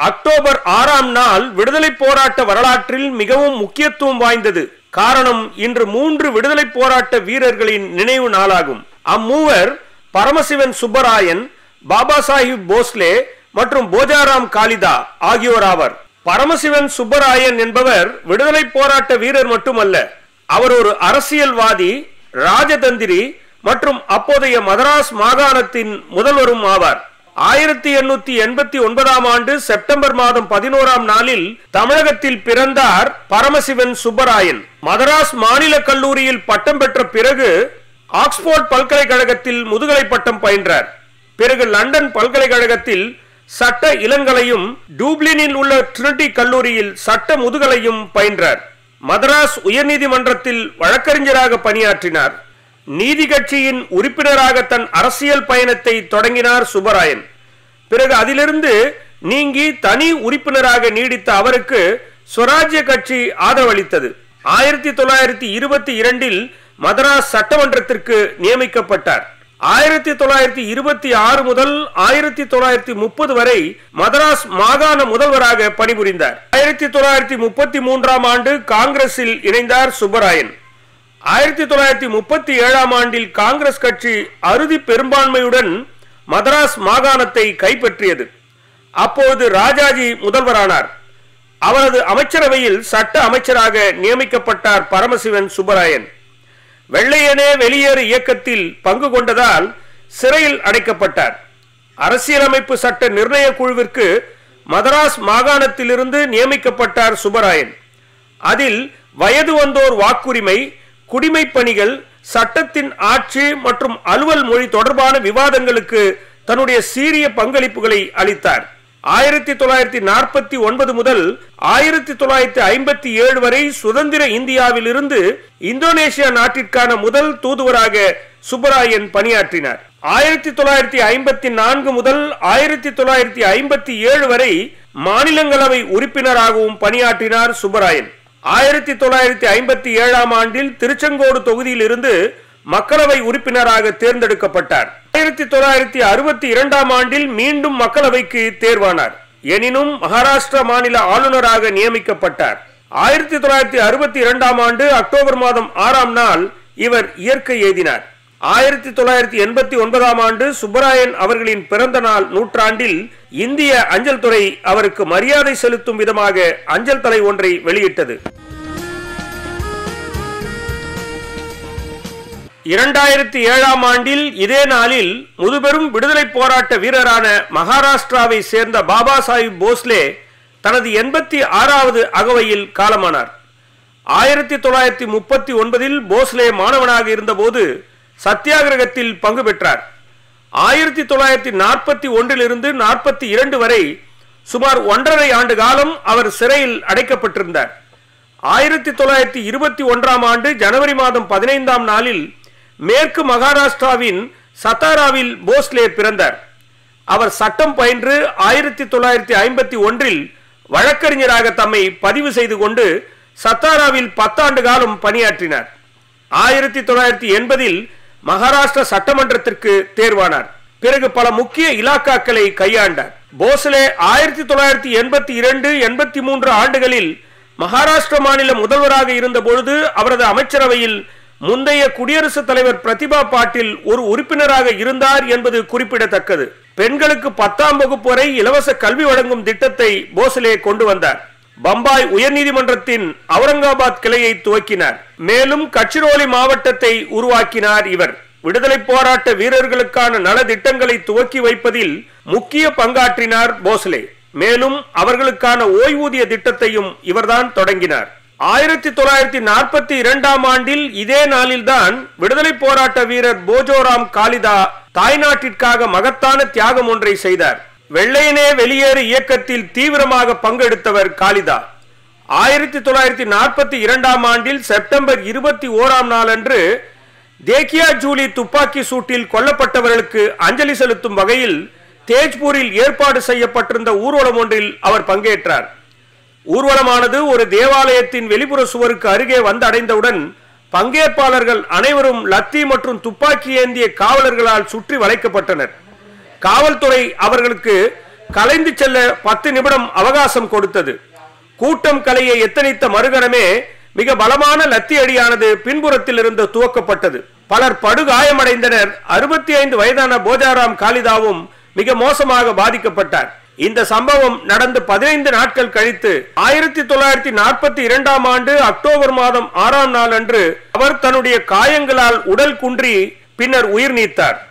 October ஆறாம் நாள் விடுதலை போராட்ட வரலாற்றில் மிகவும் முக்கியத்துவம் வாய்ந்தது காரணம் இன்று மூன்று விடுதலை போராட்ட வீரர்களின் நினைவு நாளாகும் அம்மூவர் பரமசிவன் சுப்பராயன் பாபா சாஹிப் போஸ்லே மற்றும் போஜாராம் காளிதா ஆகியோர் ஆவர் பரமசிவன் சுப்பராயன் என்பவர் விடுதலை போராட்ட வீரர் மட்டுமல்ல அவர் ஒரு அரசியல்வாதி ராஜதந்திரி மற்றும் அப்போதைய மதராஸ் மாகாணத்தின் முதல்வரும் ஆவார் ஆயிரத்தி எண்ணூத்தி எண்பத்தி ஒன்பதாம் ஆண்டு செப்டம்பர் மாதம் பதினோராம் நாளில் தமிழகத்தில் பிறந்தார் பரமசிவன் சுப்பராயன் மதராஸ் மாநில கல்லூரியில் பட்டம் பெற்ற பிறகு ஆக்ஸ்போர்ட் பல்கலைக்கழகத்தில் முதுகலை பட்டம் பயின்றார் பிறகு லண்டன் பல்கலைக்கழகத்தில் சட்ட இளங்கலையும் டூப்ளினில் உள்ள ட்ரினிட்டி கல்லூரியில் சட்ட முதுகலையும் பயின்றார் மதராஸ் உயர்நீதிமன்றத்தில் வழக்கறிஞராக பணியாற்றினார் நீதி கட்சியின் உறுப்பினராக தன் அரசியல் பயணத்தை தொடங்கினார் சுப்பராயன் பிறகு அதிலிருந்து நீங்கி தனி உறுப்பினராக நீடித்த அவருக்கு சுவராஜ்ய கட்சி ஆதரவளித்தது ஆயிரத்தி தொள்ளாயிரத்தி இருபத்தி இரண்டில் மதராஸ் சட்டமன்றத்திற்கு நியமிக்கப்பட்டார் ஆயிரத்தி தொள்ளாயிரத்தி இருபத்தி ஆறு முதல் ஆயிரத்தி தொள்ளாயிரத்தி முப்பது வரை மதராஸ் மாகாண முதல்வராக பணிபுரிந்தார் ஆயிரத்தி தொள்ளாயிரத்தி முப்பத்தி மூன்றாம் ஆண்டு காங்கிரஸில் இணைந்தார் சுப்பராயன் ஆயிரத்தி தொள்ளாயிரத்தி முப்பத்தி ஏழாம் ஆண்டில் காங்கிரஸ் கட்சி அறுதி பெரும்பான்மையுடன் மதராஸ் மாகாணத்தை கைப்பற்றியது அப்போது ராஜாஜி முதல்வரானார் அவரது அமைச்சரவையில் சட்ட அமைச்சராக நியமிக்கப்பட்டார் பரமசிவன் சுப்பராயன் வெள்ளையனே வெளியேறு இயக்கத்தில் பங்கு கொண்டதால் சிறையில் அடைக்கப்பட்டார் அரசியலமைப்பு சட்ட நிர்ணய குழுவிற்கு மதராஸ் மாகாணத்திலிருந்து நியமிக்கப்பட்டார் சுப்பராயன் அதில் வயது வந்தோர் வாக்குரிமை குடிமைப் பணிகள் சட்டத்தின் ஆட்சி மற்றும் அலுவல் மொழி தொடர்பான விவாதங்களுக்கு தன்னுடைய சீரிய பங்களிப்புகளை அளித்தார் ஆயிரத்தி தொள்ளாயிரத்தி நாற்பத்தி ஒன்பது முதல் ஆயிரத்தி தொள்ளாயிரத்தி ஐம்பத்தி ஏழு வரை சுதந்திர இந்தியாவில் இருந்து இந்தோனேஷியா நாட்டிற்கான முதல் தூதுவராக சுப்பராயன் பணியாற்றினார் ஆயிரத்தி தொள்ளாயிரத்தி ஐம்பத்தி நான்கு முதல் ஆயிரத்தி தொள்ளாயிரத்தி ஐம்பத்தி ஏழு வரை மாநிலங்களவை உறுப்பினராகவும் பணியாற்றினார் சுப்பராயன் ஆயிரத்தி தொள்ளாயிரத்தி ஐம்பத்தி ஏழாம் ஆண்டில் திருச்செங்கோடு தொகுதியில் இருந்து மக்களவை உறுப்பினராக தேர்ந்தெடுக்கப்பட்டார் ஆயிரத்தி தொள்ளாயிரத்தி அறுபத்தி இரண்டாம் ஆண்டில் மீண்டும் மக்களவைக்கு தேர்வானார் எனினும் மகாராஷ்டிரா மாநில ஆளுநராக நியமிக்கப்பட்டார் ஆயிரத்தி தொள்ளாயிரத்தி அறுபத்தி இரண்டாம் ஆண்டு அக்டோபர் மாதம் ஆறாம் நாள் இவர் இயற்கை எய்தினார் ஆயிரத்தி தொள்ளாயிரத்தி எண்பத்தி ஒன்பதாம் ஆண்டு சுப்பராயன் அவர்களின் பிறந்த நாள் நூற்றாண்டில் இந்திய அஞ்சல் துறை அவருக்கு மரியாதை செலுத்தும் விதமாக அஞ்சல் தலை ஒன்றை வெளியிட்டது இரண்டாயிரத்தி ஏழாம் ஆண்டில் இதே நாளில் முதுபெரும் விடுதலை போராட்ட வீரரான மகாராஷ்டிராவை சேர்ந்த பாபா சாஹிப் போஸ்லே தனது எண்பத்தி ஆறாவது அகவையில் காலமானார் ஆயிரத்தி தொள்ளாயிரத்தி முப்பத்தி ஒன்பதில் போஸ்லே மாணவனாக இருந்தபோது சத்தியாகிரகத்தில் பங்கு பெற்றார் ஆயிரத்தி தொள்ளாயிரத்தி நாற்பத்தி ஒன்றிலிருந்து நாற்பத்தி இரண்டு வரை சுமார் ஒன்றரை ஆண்டு காலம் அவர் சிறையில் அடைக்கப்பட்டிருந்தார் ஆயிரத்தி தொள்ளாயிரத்தி இருபத்தி ஒன்றாம் ஆண்டு ஜனவரி மாதம் பதினைந்தாம் நாளில் மேற்கு மகாராஷ்டிராவின் சத்தாராவில் போஸ்லே பிறந்தார் அவர் சட்டம் பயின்று ஆயிரத்தி தொள்ளாயிரத்தி ஐம்பத்தி ஒன்றில் வழக்கறிஞராக தம்மை பதிவு செய்து கொண்டு சத்தாராவில் பத்தாண்டு காலம் பணியாற்றினார் ஆயிரத்தி தொள்ளாயிரத்தி எண்பதில் மகாராஷ்டிரா சட்டமன்றத்திற்கு தேர்வானார் பிறகு பல முக்கிய இலாக்காக்களை கையாண்டார் போஸ்லே ஆயிரத்தி தொள்ளாயிரத்தி எண்பத்தி இரண்டு எண்பத்தி மூன்று ஆண்டுகளில் மகாராஷ்டிர மாநில முதல்வராக இருந்த பொழுது அவரது அமைச்சரவையில் முந்தைய குடியரசுத் தலைவர் பிரதிபா பாட்டில் ஒரு உறுப்பினராக இருந்தார் என்பது குறிப்பிடத்தக்கது பெண்களுக்கு பத்தாம் வகுப்பு வரை இலவச கல்வி வழங்கும் திட்டத்தை போஸ்லே கொண்டு வந்தார் பம்பாய் உயர்நீதிமன்றத்தின் அவுரங்காபாத் கிளையை துவக்கினார் மேலும் கச்சிரோலி மாவட்டத்தை உருவாக்கினார் இவர் விடுதலை போராட்ட வீரர்களுக்கான நலத்திட்டங்களை துவக்கி வைப்பதில் முக்கிய பங்காற்றினார் போஸ்லே மேலும் அவர்களுக்கான ஓய்வூதிய திட்டத்தையும் இவர்தான் தொடங்கினார் ஆயிரத்தி தொள்ளாயிரத்தி நாற்பத்தி இரண்டாம் ஆண்டில் இதே நாளில்தான் விடுதலை போராட்ட வீரர் போஜோராம் காளிதா தாய்நாட்டிற்காக மகத்தான தியாகம் ஒன்றை செய்தார் வெள்ளையனே வெளியேறு இயக்கத்தில் தீவிரமாக பங்கெடுத்தவர் காளிதா ஆயிரத்தி தொள்ளாயிரத்தி நாற்பத்தி இரண்டாம் ஆண்டில் செப்டம்பர் இருபத்தி ஓராம் நாளன்று தேக்கியா ஜூலி துப்பாக்கி சூட்டில் கொல்லப்பட்டவர்களுக்கு அஞ்சலி செலுத்தும் வகையில் தேஜ்பூரில் ஏற்பாடு செய்யப்பட்டிருந்த ஊர்வலம் ஒன்றில் அவர் பங்கேற்றார் ஊர்வலமானது ஒரு தேவாலயத்தின் வெளிப்புற சுவருக்கு அருகே வந்தடைந்தவுடன் பங்கேற்பாளர்கள் அனைவரும் லத்தி மற்றும் துப்பாக்கி ஏந்திய காவலர்களால் சுற்றி வளைக்கப்பட்டனர் காவல்துறை அவர்களுக்கு கலைந்து செல்ல பத்து நிமிடம் அவகாசம் கொடுத்தது கூட்டம் கலையை எத்தனித்த மறுகணமே மிக பலமான லத்தி அடியானது பின்புறத்தில் இருந்து துவக்கப்பட்டது பலர் படுகாயமடைந்தனர் அறுபத்தி ஐந்து வயதான போஜாராம் காளிதாவும் மிக மோசமாக பாதிக்கப்பட்டார் இந்த சம்பவம் நடந்து பதினைந்து நாட்கள் கழித்து ஆயிரத்தி தொள்ளாயிரத்தி நாற்பத்தி இரண்டாம் ஆண்டு அக்டோபர் மாதம் ஆறாம் நாள் அன்று அவர் தன்னுடைய காயங்களால் உடல் குன்றி பின்னர் உயிர் நீத்தார்